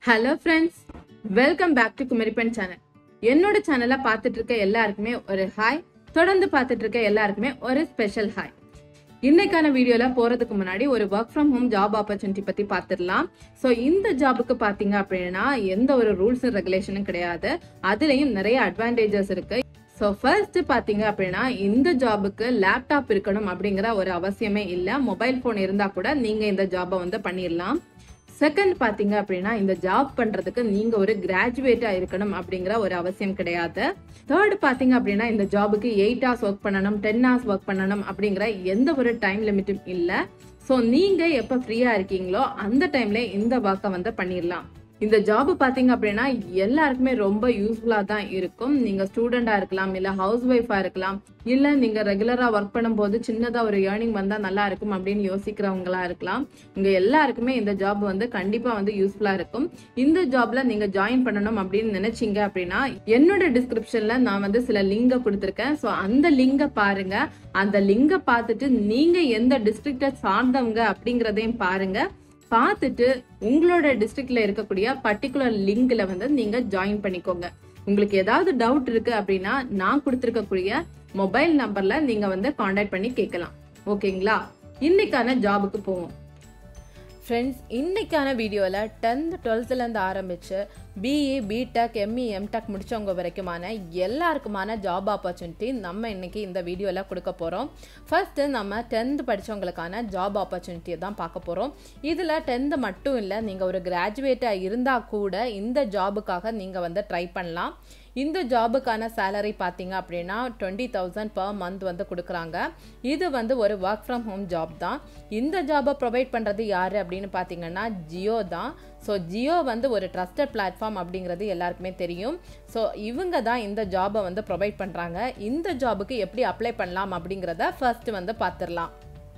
hello friends welcome back to Kumarippan channel என்னோட சேனலை பார்த்துட்டு இருக்க எல்லாருக்குமே ஒரு ஹாய் தொடர்ந்து பார்த்துட்டு இருக்க எல்லாருக்குமே ஒரு ஸ்பெஷல் ஹாய் இன்னைக்கான வீடியோல போறதுக்கு முன்னாடி ஒரு work from home job opportunity பத்தி பார்த்துடலாம் ஸோ இந்த ஜாபுக்கு பாத்தீங்க அப்படின்னா எந்த ஒரு ரூல்ஸ் அண்ட் ரெகுலேஷனும் கிடையாது அதுலயும் நிறைய அட்வான்டேஜஸ் இருக்கு ஸோ ஃபர்ஸ்ட் பாத்தீங்க அப்படின்னா இந்த ஜாபுக்கு லேப்டாப் இருக்கணும் அப்படிங்கிற ஒரு அவசியமே இல்லை மொபைல் ஃபோன் இருந்தா கூட நீங்க இந்த ஜாபை வந்து பண்ணிடலாம் செகண்ட் பாத்தீங்க அப்படின்னா இந்த ஜாப் பண்றதுக்கு நீங்க ஒரு கிராஜுவேட்டா இருக்கணும் அப்படிங்கிற ஒரு அவசியம் கிடையாது தேர்ட் பாத்தீங்க அப்படின்னா இந்த ஜாபுக்கு எயிட் ஹவர்ஸ் ஒர்க் பண்ணணும் டென் ஹவர்ஸ் ஒர்க் பண்ணணும் அப்படிங்கிற எந்த ஒரு டைம் லிமிட்டும் இல்ல ஸோ நீங்க எப்ப ஃப்ரீயா இருக்கீங்களோ அந்த டைம்ல இந்த ஒர்க்கை வந்து பண்ணிடலாம் இந்த ஜாப் பாத்தீங்க அப்படின்னா எல்லாருக்குமே ரொம்ப யூஸ்ஃபுல்லா தான் இருக்கும் நீங்க ஸ்டூடெண்டா இருக்கலாம் இல்ல ஹவுஸ் ஒய்ஃபா இருக்கலாம் இல்ல நீங்க ரெகுலரா ஒர்க் பண்ணும்போது சின்னதா ஒரு ஏர்னிங் வந்தா நல்லா இருக்கும் அப்படின்னு யோசிக்கிறவங்களா இருக்கலாம் உங்க எல்லாருக்குமே இந்த ஜாப் வந்து கண்டிப்பா வந்து யூஸ்ஃபுல்லா இருக்கும் இந்த ஜாப்ல நீங்க ஜாயின் பண்ணணும் அப்படின்னு நினைச்சீங்க அப்படின்னா என்னோட டிஸ்கிரிப்ஷன்ல நான் வந்து சில லிங்க கொடுத்துருக்கேன் ஸோ அந்த லிங்க பாருங்க அந்த லிங்க பார்த்துட்டு நீங்க எந்த டிஸ்ட்ரிக்ட சார்ந்தவங்க அப்படிங்கறதையும் பாருங்க பார்த்துட்டு உங்களோட டிஸ்ட்ரிக்ட்ல இருக்கக்கூடிய பர்டிகுலர் லிங்க்ல வந்து நீங்க ஜாயின் பண்ணிக்கோங்க உங்களுக்கு ஏதாவது டவுட் இருக்கு அப்படின்னா நான் கொடுத்துருக்கக்கூடிய மொபைல் நம்பர்ல நீங்க வந்து காண்டாக்ட் பண்ணி கேட்கலாம் ஓகேங்களா இன்னைக்கான ஜாபுக்கு போவோம் ஃப்ரெண்ட்ஸ் இன்னைக்கான வீடியோவில் டென்த் டுவெல்த்துலேருந்து ஆரம்பித்து பிஇ பிடெக் எம்இ எம்டெக் முடித்தவங்க வரைக்குமான எல்லாருக்குமான ஜாப் ஆப்பர்ச்சுனிட்டி நம்ம இன்னைக்கு இந்த வீடியோவில் கொடுக்க போகிறோம் ஃபர்ஸ்ட்டு நம்ம டென்த் படித்தவங்களுக்கான ஜாப் ஆப்பர்ச்சுனிட்டியை தான் பார்க்க போகிறோம் இதில் டென்த்து மட்டும் இல்லை நீங்கள் ஒரு கிராஜுவேட்டாக இருந்தால் கூட இந்த ஜாபுக்காக நீங்கள் வந்து ட்ரை பண்ணலாம் இந்த ஜாபுக்கான சேலரி பார்த்தீங்க அப்படின்னா டுவெண்ட்டி தௌசண்ட் பர் மந்த் வந்து கொடுக்குறாங்க இது வந்து ஒரு ஒர்க் ஃப்ரம் ஹோம் ஜாப் தான் இந்த ஜாபை ப்ரொவைட் பண்ணுறது யார் அப்படின்னு பார்த்தீங்கன்னா ஜியோ தான் ஸோ ஜியோ வந்து ஒரு ட்ரஸ்டட் பிளாட்ஃபார்ம் அப்படிங்கிறது எல்லாருக்குமே தெரியும் ஸோ இவங்க தான் இந்த ஜாபை வந்து ப்ரொவைட் பண்ணுறாங்க இந்த ஜாபுக்கு எப்படி அப்ளை பண்ணலாம் அப்படிங்கிறத ஃபர்ஸ்ட் வந்து பார்த்துடலாம்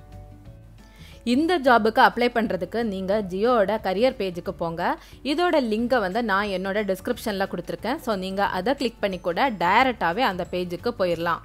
இந்த ஜாபுக்கு அப்ளை பண்ணுறதுக்கு நீங்கள் ஜியோவோட கரியர் பேஜுக்கு போங்க இதோட லிங்கை வந்து நான் என்னோட டிஸ்கிரிப்ஷனில் கொடுத்துருக்கேன் ஸோ நீங்கள் அதை கிளிக் பண்ணி கூட டைரெக்டாகவே அந்த பேஜுக்கு போயிடலாம்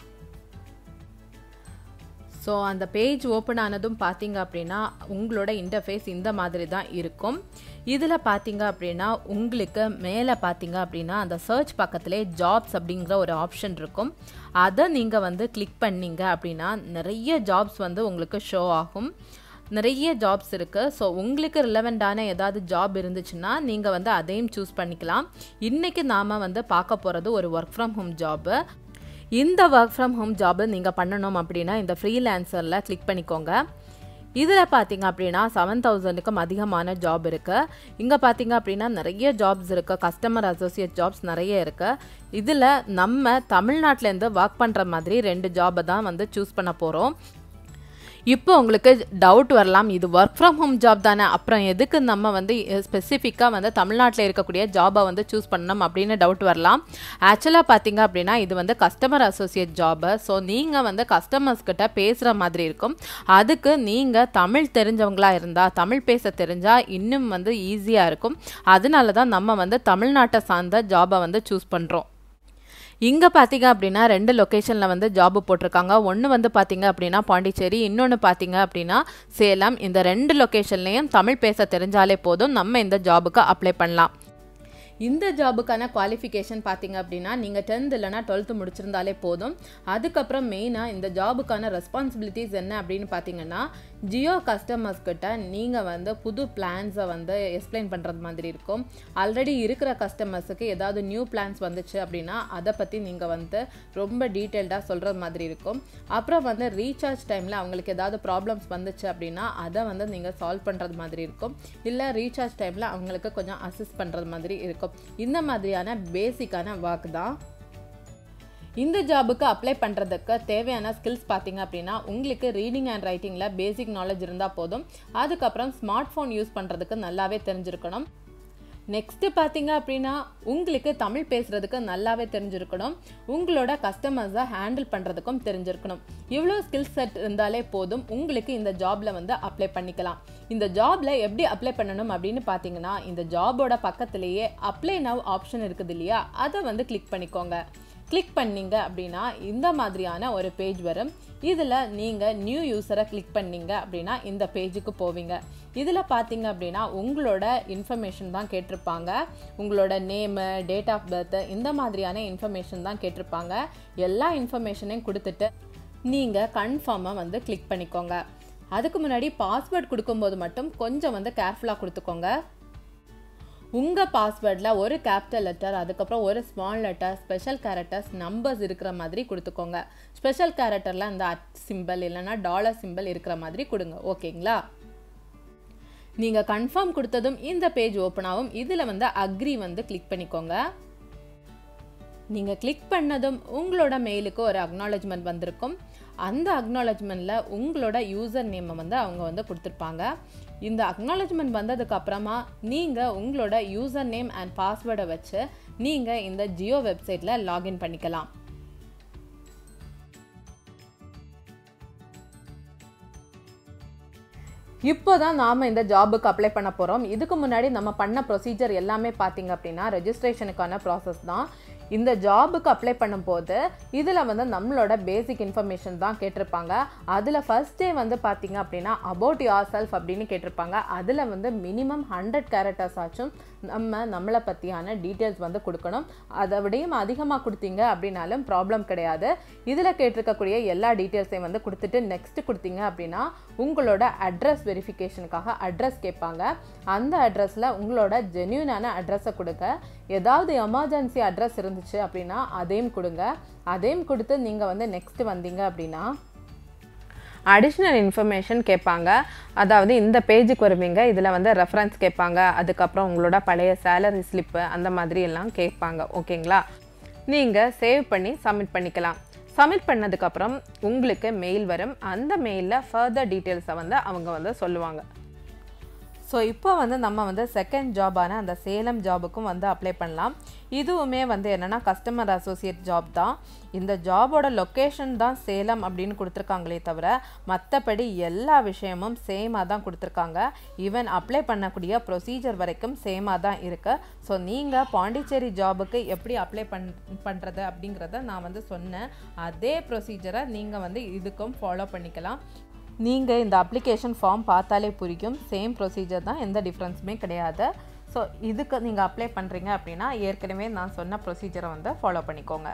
ஸோ அந்த பேஜ் ஓப்பன் ஆனதும் பார்த்தீங்க அப்படின்னா உங்களோட இன்டர்ஃபேஸ் இந்த மாதிரி தான் இருக்கும் இதில் பார்த்தீங்க அப்படின்னா உங்களுக்கு மேலே பார்த்தீங்க அப்படின்னா அந்த சர்ச் பக்கத்திலே ஜாப்ஸ் அப்படிங்கிற ஒரு ஆப்ஷன் இருக்கும் அதை நீங்கள் வந்து கிளிக் பண்ணீங்க அப்படின்னா நிறைய ஜாப்ஸ் வந்து உங்களுக்கு ஷோ ஆகும் நிறைய ஜாப்ஸ் இருக்குது ஸோ உங்களுக்கு ரிலவெண்ட்டான ஏதாவது ஜாப் இருந்துச்சுன்னா நீங்கள் வந்து அதையும் சூஸ் பண்ணிக்கலாம் இன்றைக்கி நாம் வந்து பார்க்க போகிறது ஒரு ஒர்க் ஃப்ரம் ஹோம் ஜாபு இந்த ஒர்க் ஃப்ரம் ஹோம் ஜாபு நீங்கள் பண்ணணும் அப்படின்னா இந்த ஃப்ரீலான்சரில் கிளிக் பண்ணிக்கோங்க இதில் பார்த்தீங்க அப்படின்னா செவன் தௌசண்ட்க்கும் அதிகமான ஜாப் இருக்குது இங்கே பார்த்தீங்க அப்படின்னா நிறைய ஜாப்ஸ் இருக்குது கஸ்டமர் அசோசியேட் ஜாப்ஸ் நிறைய இருக்குது இதில் நம்ம தமிழ்நாட்டிலேருந்து ஒர்க் பண்ணுற மாதிரி ரெண்டு ஜாபை தான் வந்து சூஸ் பண்ண போகிறோம் இப்போ உங்களுக்கு டவுட் வரலாம் இது ஒர்க் ஃப்ரம் ஹோம் ஜாப் தானே அப்புறம் எதுக்கு நம்ம வந்து ஸ்பெசிஃபிக்காக வந்து தமிழ்நாட்டில் இருக்கக்கூடிய ஜாபை வந்து சூஸ் பண்ணணும் அப்படின்னு டவுட் வரலாம் ஆக்சுவலாக பார்த்தீங்க அப்படின்னா இது வந்து கஸ்டமர் அசோசியேட் ஜாபு ஸோ நீங்கள் வந்து கஸ்டமர்ஸ் கிட்ட பேசுகிற மாதிரி இருக்கும் அதுக்கு நீங்கள் தமிழ் தெரிஞ்சவங்களா இருந்தால் தமிழ் பேச தெரிஞ்சால் இன்னும் வந்து ஈஸியாக இருக்கும் அதனால தான் நம்ம வந்து தமிழ்நாட்டை சார்ந்த ஜாபை வந்து சூஸ் பண்ணுறோம் இங்கே பார்த்தீங்க அப்படின்னா ரெண்டு லொக்கேஷனில் வந்து ஜாப் போட்டிருக்காங்க ஒன்று வந்து பார்த்தீங்க அப்படின்னா பாண்டிச்சேரி இன்னொன்று பார்த்தீங்க அப்படின்னா சேலம் இந்த ரெண்டு லொக்கேஷன்லேயும் தமிழ் பேச தெரிஞ்சாலே போதும் நம்ம இந்த ஜாபுக்கு அப்ளை பண்ணலாம் இந்த ஜாபுக்கான குவாலிஃபிகேஷன் பார்த்தீங்க அப்படின்னா நீங்கள் டென்த் இல்லைனா டுவெல்த்து முடிச்சிருந்தாலே போதும் அதுக்கப்புறம் மெயினாக இந்த ஜாபுக்கான ரெஸ்பான்சிபிலிட்டிஸ் என்ன அப்படின்னு பார்த்தீங்கன்னா ஜியோ கஸ்டமர்ஸ் கிட்ட நீங்கள் வந்து புது பிளான்ஸை வந்து எக்ஸ்பிளைன் பண்ணுறது மாதிரி இருக்கும் ஆல்ரெடி இருக்கிற கஸ்டமர்ஸுக்கு ஏதாவது நியூ பிளான்ஸ் வந்துச்சு அப்படின்னா அதை பற்றி நீங்கள் வந்து ரொம்ப டீட்டெயில்டாக சொல்கிறது மாதிரி இருக்கும் அப்புறம் வந்து ரீசார்ஜ் டைமில் அவங்களுக்கு ஏதாவது ப்ராப்ளம்ஸ் வந்துச்சு அப்படின்னா அதை வந்து நீங்கள் சால்வ் பண்ணுறது மாதிரி இருக்கும் இல்லை ரீசார்ஜ் டைமில் அவங்களுக்கு கொஞ்சம் அசிஸ்ட் பண்ணுறது மாதிரி இருக்கும் இந்த மாதிரியான பேசிக்கான ஒர்க் தான் இந்த ஜாபுக்கு அப்ளை பண்ணுறதுக்கு தேவையான ஸ்கில்ஸ் பார்த்தீங்க அப்படின்னா உங்களுக்கு ரீடிங் அண்ட் ரைட்டிங்கில் பேசிக் நாலேஜ் இருந்தால் போதும் அதுக்கப்புறம் ஸ்மார்ட் ஃபோன் யூஸ் பண்ணுறதுக்கு நல்லாவே தெரிஞ்சிருக்கணும் நெக்ஸ்ட்டு பார்த்தீங்க அப்படின்னா உங்களுக்கு தமிழ் பேசுகிறதுக்கு நல்லாவே தெரிஞ்சிருக்கணும் உங்களோட கஸ்டமர்ஸை ஹேண்டில் பண்ணுறதுக்கும் தெரிஞ்சிருக்கணும் இவ்வளோ ஸ்கில் செட் இருந்தாலே போதும் உங்களுக்கு இந்த ஜாபில் வந்து அப்ளை பண்ணிக்கலாம் இந்த ஜாபில் எப்படி அப்ளை பண்ணணும் அப்படின்னு பார்த்தீங்கன்னா இந்த ஜாபோட பக்கத்துலேயே அப்ளை நவ் ஆப்ஷன் இருக்குது இல்லையா அதை வந்து கிளிக் பண்ணிக்கோங்க கிளிக் பண்ணீங்க அப்படின்னா இந்த மாதிரியான ஒரு பேஜ் வரும் இதில் நீங்கள் நியூ யூஸரை கிளிக் பண்ணீங்க அப்படின்னா இந்த பேஜுக்கு போவீங்க இதில் பார்த்தீங்க அப்படின்னா உங்களோட இன்ஃபர்மேஷன் தான் கேட்டிருப்பாங்க உங்களோட நேமு டேட் ஆஃப் பர்த் இந்த மாதிரியான இன்ஃபர்மேஷன் தான் கேட்டிருப்பாங்க எல்லா இன்ஃபர்மேஷனையும் கொடுத்துட்டு நீங்கள் கன்ஃபார்மாக வந்து கிளிக் பண்ணிக்கோங்க அதுக்கு முன்னாடி பாஸ்வேர்ட் கொடுக்கும்போது மட்டும் கொஞ்சம் வந்து கேர்ஃபுல்லாக கொடுத்துக்கோங்க உங்கள் பாஸ்வேர்டில் ஒரு கேபிட்டல் லெட்டர் அதுக்கப்புறம் ஒரு small letter special characters numbers இருக்கிற மாதிரி கொடுத்துக்கோங்க ஸ்பெஷல் கேரக்டரில் அந்த அட் சிம்பிள் இல்லைன்னா டாலர் சிம்பிள் இருக்கிற மாதிரி கொடுங்க ஓகேங்களா நீங்கள் கன்ஃபார்ம் கொடுத்ததும் இந்த பேஜ் ஓப்பன் ஆகும் இதில் வந்து அக்ரி வந்து கிளிக் பண்ணிக்கோங்க நீங்கள் கிளிக் பண்ணதும் உங்களோட மெயிலுக்கு ஒரு அக்னாலஜ்மெண்ட் வந்திருக்கும் அந்த அக்னாலஜ்மெண்ட்டில் உங்களோட யூசர் நேமை வந்து அவங்க வந்து கொடுத்துருப்பாங்க இந்த அக்னாலஜ்மெண்ட் வந்ததுக்கு அப்புறமா நீங்கள் உங்களோட யூசர் நேம் அண்ட் பாஸ்வேர்டை வச்சு நீங்கள் இந்த ஜியோ வெப்சைட்டில் லாகின் பண்ணிக்கலாம் இப்போ தான் நாம் இந்த ஜாபுக்கு அப்ளை பண்ண போகிறோம் இதுக்கு முன்னாடி நம்ம பண்ண ப்ரொசீஜர் எல்லாமே பார்த்தீங்க அப்படின்னா ரெஜிஸ்ட்ரேஷனுக்கான ப்ராசஸ் தான் இந்த ஜாபுக்கு அப்ளை பண்ணும்போது இதில் வந்து நம்மளோட பேசிக் இன்ஃபர்மேஷன் தான் கேட்டிருப்பாங்க அதில் ஃபஸ்ட்டே வந்து பார்த்தீங்க அப்படின்னா அபவுட் யார் செல்ஃப் அப்படின்னு கேட்டிருப்பாங்க அதில் வந்து மினிமம் ஹண்ட்ரட் கேரக்டர்ஸ் ஆச்சும் நம்ம நம்மளை பற்றியான டீட்டெயில்ஸ் வந்து கொடுக்கணும் அதை விடையும் அதிகமாக கொடுத்தீங்க அப்படின்னாலும் ப்ராப்ளம் கிடையாது இதில் கேட்டிருக்கக்கூடிய எல்லா டீட்டெயில்ஸையும் வந்து கொடுத்துட்டு நெக்ஸ்ட் கொடுத்தீங்க அப்படின்னா உங்களோட அட்ரஸ் வெரிஃபிகேஷனுக்காக அட்ரஸ் கேட்பாங்க அந்த அட்ரஸில் உங்களோட ஜென்யூனான அட்ரஸை கொடுங்க ஏதாவது எமர்ஜென்சி அட்ரஸ் இருந்துச்சு அப்படின்னா அதையும் கொடுங்க அதையும் கொடுத்து நீங்கள் வந்து நெக்ஸ்ட் வந்தீங்க அப்படின்னா அடிஷ்னல் இன்ஃபர்மேஷன் கேட்பாங்க அதாவது இந்த பேஜுக்கு வருவீங்க இதில் வந்து ரெஃபரன்ஸ் கேட்பாங்க அதுக்கப்புறம் உங்களோட பழைய சேலரி ஸ்லிப்பு அந்த மாதிரி எல்லாம் கேட்பாங்க ஓகேங்களா நீங்கள் சேவ் பண்ணி சப்மிட் பண்ணிக்கலாம் சப்மிட் பண்ணதுக்கப்புறம் உங்களுக்கு மெயில் வரும் அந்த மெயிலில் ஃபர்தர் டீட்டெயில்ஸை வந்து அவங்க வந்து சொல்லுவாங்க ஸோ இப்போ வந்து நம்ம வந்து செகண்ட் ஜாபான அந்த சேலம் ஜாபுக்கும் வந்து அப்ளை பண்ணலாம் இதுவுமே வந்து என்னென்னா கஸ்டமர் அசோசியேட் ஜாப் தான் இந்த ஜாபோட லொக்கேஷன் தான் சேலம் அப்படின்னு கொடுத்துருக்காங்களே தவிர மற்றபடி எல்லா விஷயமும் சேமாக தான் கொடுத்துருக்காங்க ஈவன் அப்ளை பண்ணக்கூடிய ப்ரொசீஜர் வரைக்கும் சேமாக தான் இருக்குது ஸோ நீங்கள் பாண்டிச்சேரி ஜாபுக்கு எப்படி அப்ளை பண் பண்ணுறது அப்படிங்கிறத நான் வந்து சொன்னேன் அதே ப்ரொசீஜரை நீங்கள் வந்து இதுக்கும் ஃபாலோ பண்ணிக்கலாம் நீங்கள் இந்த அப்ளிகேஷன் ஃபார்ம் பார்த்தாலே புரியும் சேம் ப்ரொசீஜர் தான் எந்த டிஃப்ரென்ஸுமே கிடையாது ஸோ இதுக்கு நீங்கள் அப்ளை பண்ணுறீங்க அப்படின்னா ஏற்கனவே நான் சொன்ன ப்ரொசீஜரை வந்து ஃபாலோ பண்ணிக்கோங்க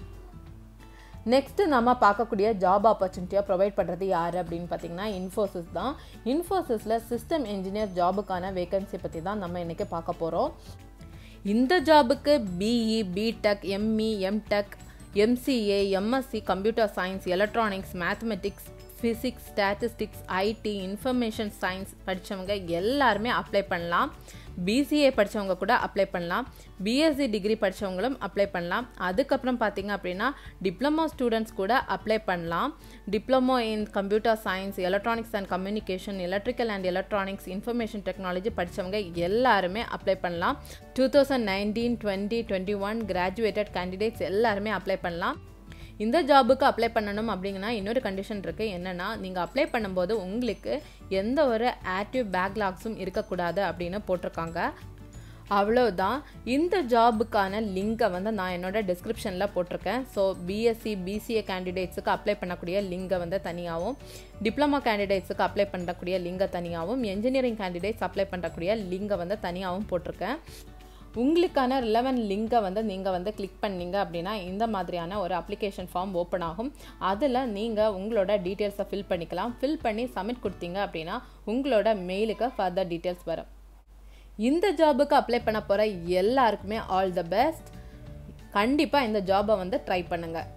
நெக்ஸ்ட்டு நம்ம பார்க்கக்கூடிய ஜாப் ஆப்பர்ச்சுனிட்டியாக ப்ரொவைட் பண்ணுறது யார் அப்படின்னு பார்த்தீங்கன்னா இன்ஃபோசிஸ் தான் இன்ஃபோசிஸில் சிஸ்டம் இன்ஜினியர் ஜாபுக்கான வேகன்சி பற்றி தான் நம்ம இன்றைக்கி பார்க்க போகிறோம் இந்த ஜாபுக்கு BE BTech ME MTech MCA MSc computer science electronics mathematics physics statistics IT information science படித்தவங்க எல்லாருமே அப்ளை பண்ணலாம் பிசிஏ படித்தவங்க கூட அப்ளை பண்ணலாம் பிஎஸ்சி டிகிரி படித்தவங்களும் அப்ளை பண்ணலாம் அதுக்கப்புறம் பார்த்தீங்க அப்படின்னா டிப்ளமோ ஸ்டூடெண்ட்ஸ் கூட அப்ளை பண்ணலாம் diploma in computer science electronics and communication electrical and electronics information technology படித்தவங்க எல்லாருமே அப்ளை பண்ணலாம் two thousand nineteen twenty twenty one graduated candidates எல்லாருமே அப்ளை பண்ணலாம் இந்த ஜாபுக்கு அப்ளை பண்ணணும் அப்படிங்கன்னா இன்னொரு கண்டிஷன் இருக்குது என்னென்னா நீங்கள் அப்ளை பண்ணும்போது உங்களுக்கு எந்த ஒரு ஆக்டிவ் பேக்லாக்ஸும் இருக்கக்கூடாது அப்படின்னு போட்டிருக்காங்க அவ்வளோதான் இந்த ஜாபுக்கான லிங்கை வந்து நான் என்னோட டிஸ்கிரிப்ஷனில் போட்டிருக்கேன் ஸோ பிஎஸ்சி பிசிஏ கேண்டிடேட்ஸுக்கு அப்ளை பண்ணக்கூடிய லிங்கை வந்து தனியாகவும் டிப்ளமா கேண்டிடேட்ஸுக்கு அப்ளை பண்ணக்கூடிய லிங்கை தனியாகவும் என்ஜினியரிங் கேண்டிடேட்ஸ் அப்ளை பண்ணக்கூடிய லிங்கை வந்து தனியாகவும் போட்டிருக்கேன் உங்களுக்கான ரிலவன் லிங்கை வந்து நீங்கள் வந்து கிளிக் பண்ணீங்க அப்படின்னா இந்த மாதிரியான ஒரு அப்ளிகேஷன் ஃபார்ம் ஓப்பன் ஆகும் அதில் நீங்கள் உங்களோட டீட்டெயில்ஸை ஃபில் பண்ணிக்கலாம் ஃபில் பண்ணி சப்மிட் கொடுத்தீங்க அப்படின்னா உங்களோட மெயிலுக்கு ஃபர்தர் டீட்டெயில்ஸ் வரும் இந்த ஜாபுக்கு அப்ளை பண்ண போகிற எல்லாருக்குமே ஆல் த பெஸ்ட் கண்டிப்பாக இந்த ஜாபை வந்து ட்ரை பண்ணுங்கள்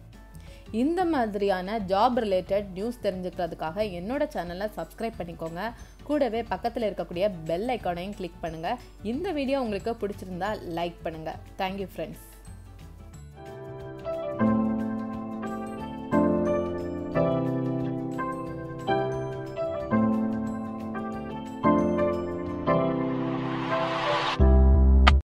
இந்த மாதிரியான ஜாப் ரிலேட்டட் நியூஸ் தெரிஞ்சுக்கிறதுக்காக என்னோட சேனலை சப்ஸ்கிரைப் பண்ணிக்கோங்க கூடவே பக்கத்தில் இருக்கக்கூடிய பெல் ஐக்கானையும் கிளிக் பண்ணுங்கள் இந்த வீடியோ உங்களுக்கு பிடிச்சிருந்தா லைக் பண்ணுங்கள் தேங்க்யூ ஃப்ரெண்ட்ஸ்